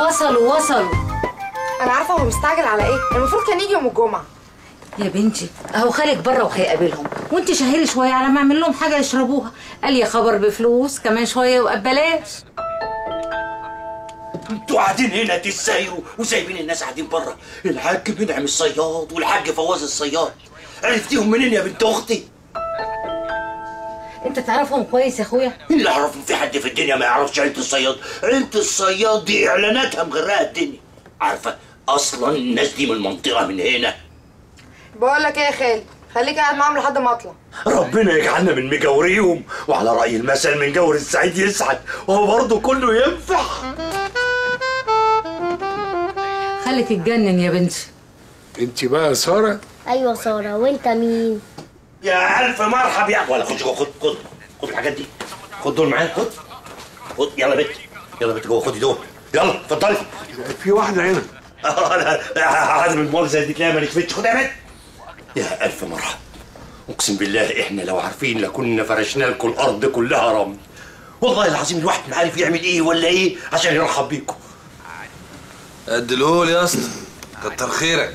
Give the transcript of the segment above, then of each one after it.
وصلوا وصلوا انا عارفه هو مستعجل على ايه المفروض كان يجي يوم الجمعه يا بنتي اهو خالك بره وهيقابلهم وانت شهري شويه على ما اعمل لهم حاجه يشربوها قال يا خبر بفلوس كمان شويه وببلاش انتوا قاعدين هنا تسايروا وسايبين الناس قاعدين بره الحاج منعم الصياد والحاج فواز الصياد عرفتيهم منين يا بنت اختي؟ انت تعرفهم كويس يا اخويا اللي اعرفه في حد في الدنيا ما يعرفش عيله الصياد عيله الصياد دي اعلاناتها مغرقه الدنيا عارفه اصلا الناس دي من المنطقه من هنا بقول لك ايه يا خالي خليك قاعد معاهم لحد ما اطلع ربنا يجعلنا من مجاوريهم وعلى رأي المثل من جور السعيد يسعد وهو برضه كله ينفع خلي تتجنن يا بنتي انت بقى ساره ايوه ساره وانت مين يا ألف مرحب يا ولا خد جوه خد خد خد الحاجات دي خد دول معاك خد خد يلا بنت يلا بنت جوه خدي دول يلا اتفضلي في واحده هنا هذا من المؤاخذة دي تلاقيها ما نكفتش خد يا بنت يا ألف مرحب أقسم بالله إحنا لو عارفين لكنا فرشنا لكم الأرض كلها رمل والله العظيم الواحد ما عارف يعمل إيه ولا إيه عشان يرحب بيكم قد القول يا اسطى كتر خيرك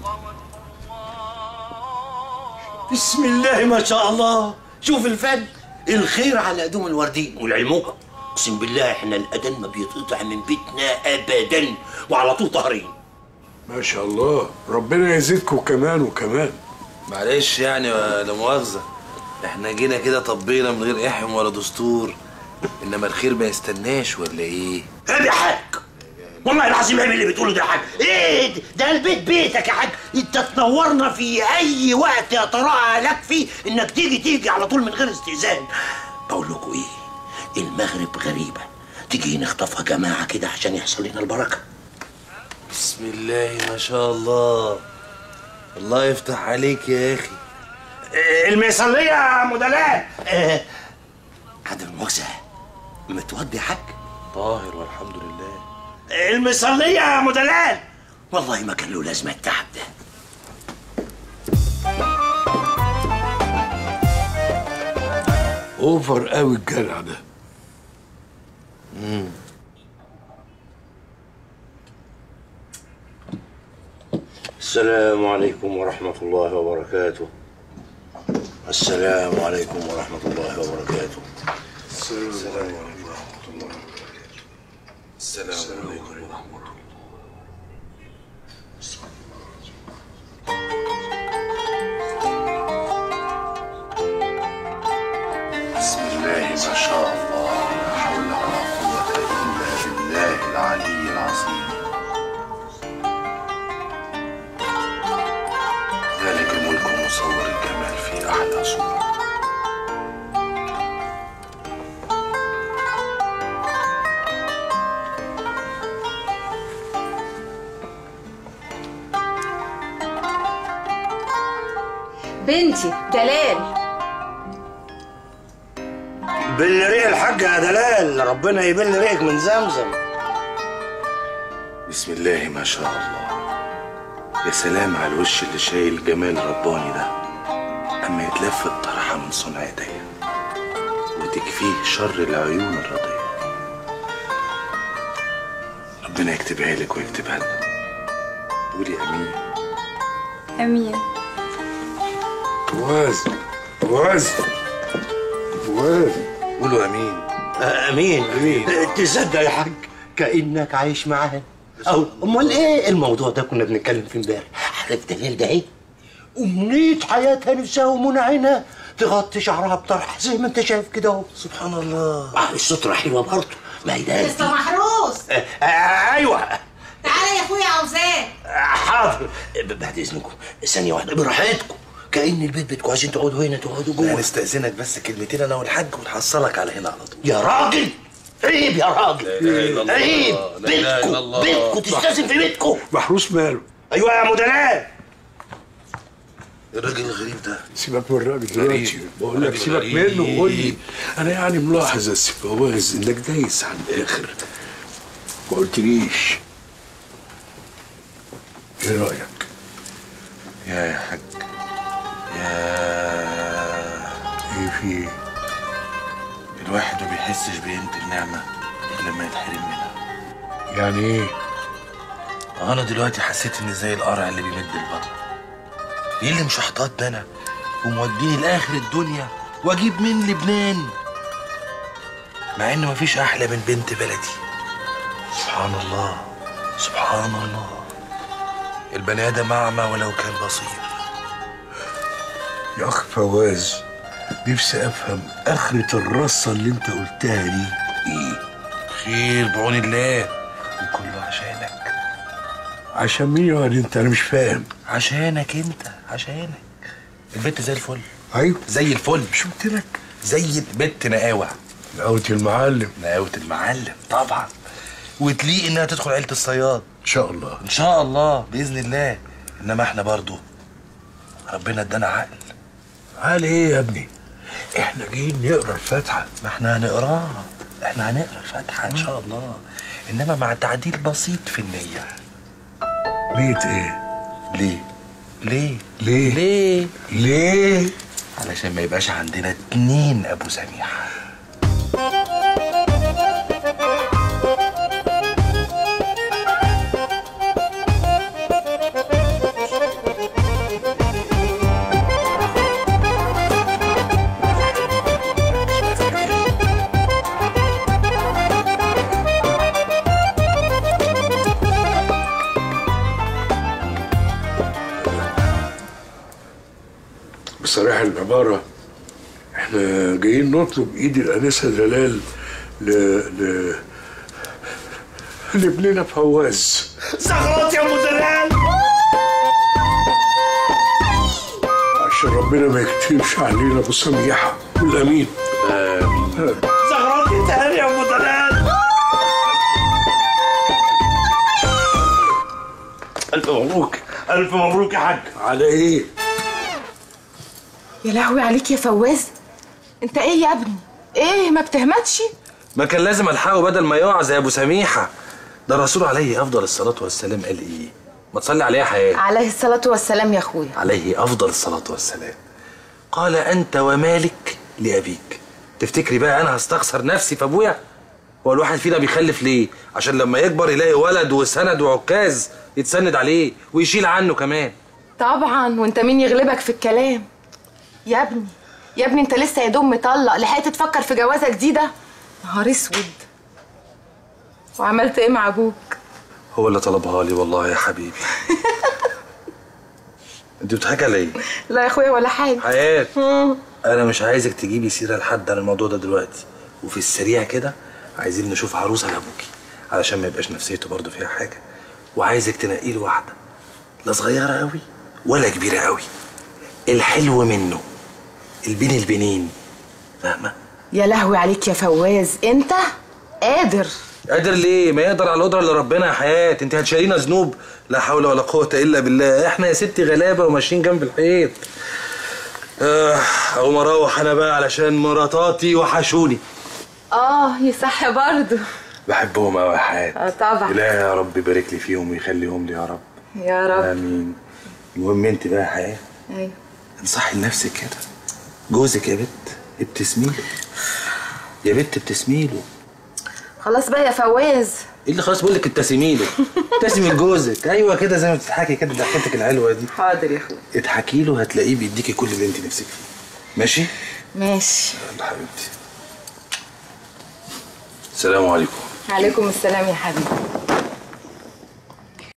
بسم الله ما شاء الله شوف الفن الخير على قدوم الوردين والعلموكم اقسم بالله احنا الاذان ما بيتقطع من بيتنا ابدا وعلى طول طاهرين ما شاء الله ربنا يزيدكم كمان وكمان معلش يعني لا مؤاخذة احنا جينا كده طبينا من غير احم ولا دستور انما الخير ما يستناش ولا ايه عيب يا حاج والله العظيم عيب اللي بتقوله ده يا حاج ايه ده- ده البيت بيتك يا حاج انت تنورنا في اي وقت يا ترى لك فيه انك تيجي تيجي على طول من غير استئذان بقول لكم ايه المغرب غريبه تيجي نخطفها جماعه كده عشان يحصل لنا البركه بسم الله ما شاء الله الله يفتح عليك يا اخي المثالية يا مدلال عدم المؤاخذة متودي يا حاج طاهر والحمد لله المصلية يا مدلال والله ما كان له لازمة التعب ده اوفر قوي الجدع ده السلام عليكم ورحمة الله وبركاته السلام عليكم ورحمة الله وبركاته السلام عليكم ورحمة الله السلام عليكم ورحمة الله بسم الله ما شاء الله لا حول ولا قوة إلا بالله العلي العظيم ذلك ملك مصور الجمال في أحلى صورة بنتي دلال بل ريق الحاج يا دلال ربنا يبل ريقك من زمزم بسم الله ما شاء الله يا سلام على الوش اللي شايل جمال رباني ده أما يتلف الطرحة من صنع ايديا وتكفيه شر العيون الرضية ربنا يكتبها لك ويكتبها لنا قولي امين امين فواز فواز فواز قولوا امين امين امين تصدق يا حاج كانك عايش معانا او امال ايه الموضوع ده كنا بنتكلم فيه امبارح عارف دليل ده ايه امنيه حياتها نفسها ومنى عينها تغطي شعرها بطرح زي ما انت شايف كده اهو سبحان الله آه السترة حلوه برضه ما هي ده مستر محروس آه آه ايوه تعالى يا اخويا عاوزاك آه، حاضر ب- بعد اذنكم ثانيه واحده براحتكم كأن البيت بيتكم عايزين تقعدوا هنا تقعدوا جوه هنستأذنك بس كلمتين انا والحاج ونحصلك على هنا على طول يا راجل عيب يا راجل لا إله إلا الله. عيب لا إله إلا بيتكم الله. بيتكم تستاذن في بيتكم محروس ماله ايوه يا مدلال الراجل الغريب ده سيبك من الراجل دلوقتي غريب. بقول لك راجل سيبك غريب. منه قول لي انا يعني ملاحظ يا سي فواز انك دايس على الاخر ما قلتليش ايه رايك؟ يا يا حاج يا ايه في ايه؟ الواحد ما بيحسش بقيمة النعمة إلا لما يتحرم منها يعني ايه انا دلوقتي حسيت اني زي القرع اللي بيمد البطن ايه اللي مش هحططني انا وموديني لاخر الدنيا واجيب من لبنان مع ان مفيش احلى من بنت بلدي سبحان الله سبحان الله البني ادم اعمى ولو كان بصير يا اخ فواز نفسي افهم اخرة الرصة اللي انت قلتها دي ايه خير بعون الله وكله عشانك عشان مين يا واد انت انا مش فاهم عشانك انت عشانك البنت زي الفل ايوه زي الفل مش قلت لك زي البنت نقاوة قوت المعلم نقاوة المعلم طبعا وتليق انها تدخل عيلة الصياد ان شاء الله ان شاء الله باذن الله انما احنا برضو ربنا ادانا عقل قال ايه يا ابني احنا جايين نقرا الفاتحه ما احنا هنقراها احنا هنقرا الفاتحه ان شاء الله انما مع تعديل بسيط في النيه نية ايه ليه ليه ليه ليه ليه علشان ما يبقاش عندنا اتنين ابو سميحه بصراحة العبارة احنا جايين نطلب ايد الانسة دلال ل ل لابننا فواز زغرات يا ابو دلال عشان ربنا ما يكتبش علينا ابو سميحة والامين زغرات يا يا ابو دلال الف مبروك الف مبروك يا حاج على ايه يا لهوي عليك يا فواز انت ايه يا ابني ايه ما بتهمتش ما كان لازم الحقه بدل ما يقع زي ابو سميحه ده الرسول عليه افضل الصلاه والسلام قال ايه ما تصلي عليه يا حياه عليه الصلاة والسلام يا اخويا عليه افضل الصلاه والسلام قال انت ومالك لابيك تفتكري بقى انا هستخسر نفسي في ابويا هو الواحد فينا بيخلف ليه عشان لما يكبر يلاقي ولد وسند وعكاز يتسند عليه ويشيل عنه كمان طبعا وانت مين يغلبك في الكلام يا ابني يا ابني انت لسه يا دوب مطلق لحقت تفكر في جوازه جديده نهار اسود وعملت ايه مع ابوك هو اللي طلبها لي والله يا حبيبي انت بتضحكي على ايه لا يا اخويا ولا حاجه حياة انا مش عايزك تجيبي سيره لحد عن الموضوع ده دلوقتي وفي السريع كده عايزين نشوف عروسه لابوكي علشان ما يبقاش نفسيته برضه فيها حاجه وعايزك تنقي له واحده لا صغيره قوي ولا كبيره قوي الحلو منه البين البنين فاهمه يا لهوي عليك يا فواز انت قادر قادر ليه ما يقدر على القدره اللي ربنا يا حياه انت هتشيلينا ذنوب لا حول ولا قوه الا بالله احنا يا ستي غلابه وماشيين جنب الحيط اه اقوم اروح انا بقى علشان مراتاتي وحشوني اه يصح برضه بحبهم قوي يا حياه اه طبعا لا يا رب يبارك لي فيهم ويخليهم لي يا رب يا رب امين المهم انت بقى يا حياه ايوه انصحي لنفسك كده جوزك يا بت ابتسمي له يا بت ابتسمي له خلاص بقى يا فواز ايه اللي خلاص بقول لك ابتسمي له ابتسمي لجوزك ايوه كده زي ما بتضحكي كده ضحكتك الحلوه دي حاضر يا اخويا اضحكي له هتلاقيه بيديكي كل اللي انت نفسك فيه ماشي ماشي يلا حبيبتي السلام عليكم عليكم السلام يا حبيبي